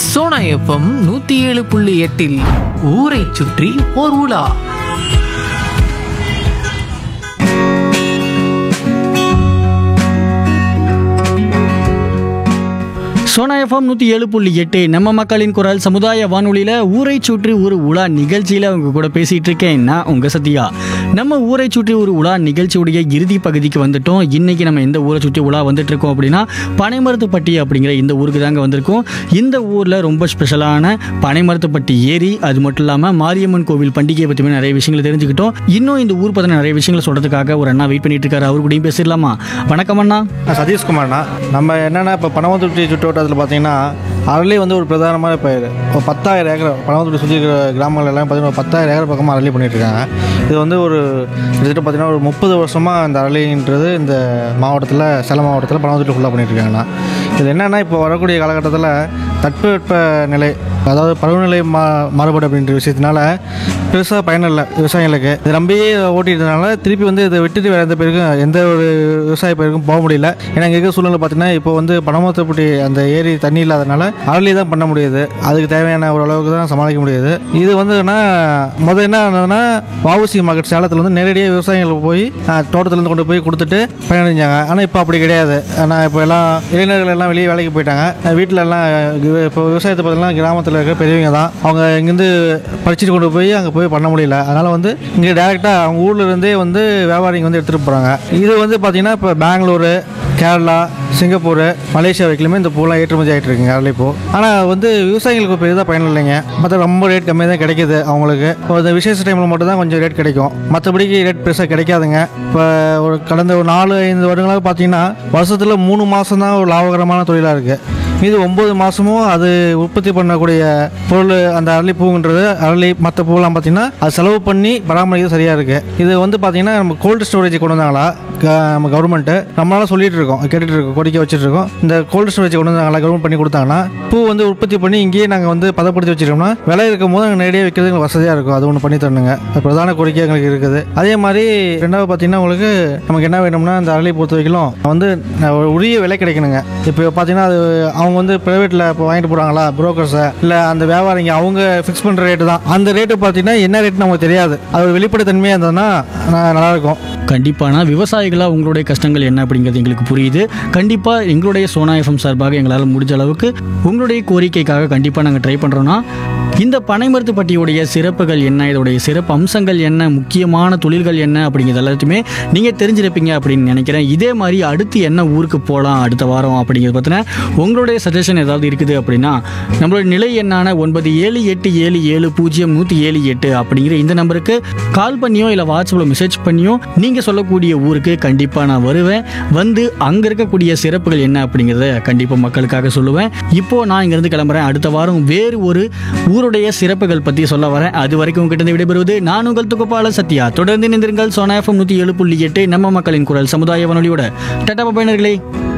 Sona FM நூத்தி ஏழு புள்ளி எட்டில் ஊரை சுற்றி ஓர் உலா சோனா எஃப்எம் நூற்றி ஏழு புள்ளி எட்டு நம்ம மக்களின் குரல் சமுதாய வானொலியில் ஊரை சுற்றி ஒரு உலா நிகழ்ச்சியில் அவங்க கூட பேசிகிட்டு இருக்கேன் நான் உங்கள் சத்யா நம்ம ஊரை சுற்றி ஒரு உலா நிகழ்ச்சியுடைய இறுதி பகுதிக்கு வந்துட்டோம் இன்னைக்கு நம்ம எந்த ஊரை சுற்றி உலா வந்துட்டு இருக்கோம் அப்படின்னா பனைமரத்துப்பட்டி அப்படிங்கிற இந்த ஊருக்கு தாங்க வந்திருக்கோம் இந்த ஊரில் ரொம்ப ஸ்பெஷலான பனைமரத்துப்பட்டி ஏரி அது மட்டும் இல்லாமல் மாரியம்மன் கோவில் பண்டிகையை பற்றியுமே நிறைய விஷயங்களை தெரிஞ்சுக்கிட்டோம் இன்னும் இந்த ஊர் பற்றின நிறைய விஷயங்களை சொல்கிறதுக்காக ஒரு அண்ணா வெயிட் பண்ணிட்டு இருக்காரு அவர் கூடயும் பேசிடலாமா வணக்கம் அண்ணா நான் சதீஷ்குமார்ண்ணா நம்ம என்னென்னா இப்போ பனவந்துட்டி சுற்றுவட்டத்தில் பார்த்தீங்கன்னா அரளி வந்து ஒரு பிரதானமான பயிர் ஒரு பத்தாயிரம் ஏக்கர் பனவந்துட்டி சுற்றி இருக்கிற கிராமங்கள் எல்லாம் பார்த்தீங்கன்னா ஒரு பத்தாயிரம் ஏக்கர் பக்கமாக அரளி பண்ணிட்டு இருக்காங்க இது வந்து ஒரு கிட்டத்தட்ட பார்த்தீங்கன்னா ஒரு முப்பது வருஷமாக இந்த அரளின்றது இந்த மாவட்டத்தில் சேலம் மாவட்டத்தில் பனவந்துட்டி ஃபுல்லாக பண்ணிட்டு இருக்காங்கண்ணா இது என்னென்னா இப்போ வரக்கூடிய காலகட்டத்தில் தட்பவெட்ப நிலை அதாவது பருவநிலை மா மாறுபாடு அப்படின்ற விஷயத்தினால பெருசாக பயன் இல்லை விவசாயிகளுக்கு இது நம்பியே ஓட்டிட்டதுனால திருப்பி வந்து இதை விட்டுட்டு வேறு எந்த பேருக்கும் எந்த ஒரு விவசாய பயிருக்கும் போக முடியல ஏன்னா இங்கே இருக்கிற சூழ்நிலை பார்த்தீங்கன்னா இப்போ வந்து பனமரத்துப்பட்டி அந்த ஏரி தண்ணி இல்லாதனால அரளி தான் பண்ண முடியுது அதுக்கு தேவையான ஒரு அளவுக்கு தான் சமாளிக்க முடியுது இது வந்து என்ன முதல் என்ன ஆனதுன்னா வஉசி மார்க்கெட் சேலத்தில் வந்து நேரடியாக விவசாயிகளுக்கு போய் அஹ், தோட்டத்துலேருந்து கொண்டு போய் கொடுத்துட்டு பயனடைஞ்சாங்க ஆனால் இப்போ அப்படி கிடையாது ஆனால் இப்போ எல்லாம் இளைஞர்கள் எல்லாம் வெளியே வேலைக்கு போயிட்டாங்க வீட்டில் எல்லாம் வி- இப்போ விவசாயத்தை பார்த்தீங்கன்னா கிராமத்தில் இருக்கிற பெரியவங்க தான் அவங்க இங்கேருந்து படிச்சுட்டு கொண்டு போய் அங்கே போய் பண்ண முடியல அதனால் வந்து இங்கே டேரெக்டாக அவங்க ஊர்ல இருந்தே வந்து வியாபாரிங்க வந்து எடுத்துகிட்டு போகிறாங்க இது வந்து பார்த்திங்கன்னா இப்போ பெங்களூரு கேரளா சிங்கப்பூர் மலேசியா வரைக்குமே இந்த பூலாம் ஏற்றுமதி ஆகிட்டு இருக்குங்க அதில் இப்போ ஆனால் வந்து விவசாயிகளுக்கு பெரிதாக பயன் இல்லைங்க மற்ற ரொம்ப ரேட் கம்மியாக தான் கிடைக்குது அவங்களுக்கு இப்போ இந்த விசேஷ டைமில் மட்டும் தான் கொஞ்சம் ரேட் கிடைக்கும் மற்றபடிக்கு ரேட் பெருசாக கிடைக்காதுங்க இப்போ ஒரு கடந்த ஒரு நாலு ஐந்து வருடங்களாக பார்த்தீங்கன்னா வருஷத்தில் மூணு மாதம் தான் ஒரு லாபகரமான தொழிலாக இருக்குது மீது ஒம்பது மாதமும் அது உற்பத்தி பண்ணக்கூடிய பொருள் அந்த அரளிப்பூன்றது அரளி மற்ற பூவெல்லாம் பார்த்தீங்கன்னா அது செலவு பண்ணி பராமரிக்கிறது சரியாக இருக்குது இது வந்து பார்த்தீங்கன்னா நம்ம கோல்டு ஸ்டோரேஜ் கொண்டு வந்தாங்களா க- நம்ம கவர்மெண்ட்டு நம்மளால சொல்லிட்டு இருக்கோம் கேட்டுட்டு இருக்கோம் கோரிக்கை வச்சுட்டு இருக்கோம் இந்த கோல்டு ஸ்டோரேஜ் கொண்டு வந்தாங்களா கவர்மெண்ட் பண்ணி கொடுத்தாங்கன்னா பூ வந்து உற்பத்தி பண்ணி இங்கேயே நாங்கள் வந்து பதப்படுத்தி வச்சிருக்கோம்னா விலை இருக்கும் போது நாங்கள் நேரடியாக விற்கிறது எங்களுக்கு வசதியாக இருக்கும் அது ஒன்று பண்ணி தரணுங்க அது பிரதான கோரிக்கை எங்களுக்கு இருக்குது அதே மாதிரி ரெண்டாவது பார்த்தீங்கன்னா உங்களுக்கு நமக்கு என்ன வேணும்னா இந்த அரளி பொறுத்த வரைக்கும் வந்து ஒரு உரிய விலை கிடைக்கணுங்க இப்போ பார்த்தீங்கன்னா அது அவங்க வந்து ப்ரைவேட்டில் இப்போ வாங்கிட்டு போகிறாங்களா புரோக்கர்ஸை இல்லை அந்த வியாபாரிங்க அவங்க ஃபிக்ஸ் பண்ணுற ரேட்டு தான் அந்த ரேட்டு பார்த்தீங்கன்னா என்ன ரேட் நமக்கு தெரியாது அது ஒரு வெளிப்படைத்தன்மையாக இருந்ததுன்னா ந- நல்லாயிருக்கும் கண்டிப்பானா விவசாயிகளாக உங்களுடைய கஷ்டங்கள் என்ன அப்படிங்கிறது எங்களுக்கு புரியுது கண்டிப்பாக எங்களுடைய சோனா எஃப்எம் சார்பாக எங்களால் முடிஞ்ச அளவுக்கு உங்களுடைய கோரிக்கைக்காக கண்டிப்பாக நாங்கள் ட்ரை பண்ணுறோன்னா இந்த பனைமரத்துப்பட்டியுடைய சிறப்புகள் என்ன இதோடைய சிறப்பு அம்சங்கள் என்ன முக்கியமான தொழில்கள் என்ன அப்படிங்கிறது எல்லாத்தையுமே நீங்கள் தெரிஞ்சிருப்பீங்க அப்படின்னு நினைக்கிறேன் இதே மாதிரி அடுத்து என்ன ஊருக்கு போகலாம் அடுத்த வாரம் அப்படிங்கிறது பற்றின உங்களுடைய சஜஷன் ஏதாவது இருக்குது அப்படின்னா நம்மளோட நிலை எண்ணான ஒன்பது ஏழு எட்டு ஏழு ஏழு பூஜ்ஜியம் நூற்றி ஏழு எட்டு அப்படிங்கிற இந்த நம்பருக்கு கால் பண்ணியோ இல்லை வாட்ஸ்அப்பில் மெசேஜ் பண்ணியோ நீங்கள் சொல்லக்கூடிய ஊருக்கு கண்டிப்பாக நான் வருவேன் வந்து அங்கே இருக்கக்கூடிய சிறப்புகள் என்ன அப்படிங்கிறத கண்டிப்பாக மக்களுக்காக சொல்லுவேன் இப்போது நான் இங்கேருந்து கிளம்புறேன் அடுத்த வாரம் வேறு ஒரு ஊருடைய சிறப்புகள் பற்றி சொல்ல வரேன் அது வரைக்கும் உங்ககிட்ட இருந்து விடைபெறுவது நான் உங்கள் துக்கப்பாளர் சத்யா தொடர்ந்து நின்றுங்கள் சோனா எஃப்எம் நூற்றி ஏழு புள்ளி எட்டு நம்ம மக்களின் குரல் சமுதாய வானொலியோட டட்டா பயனர்களே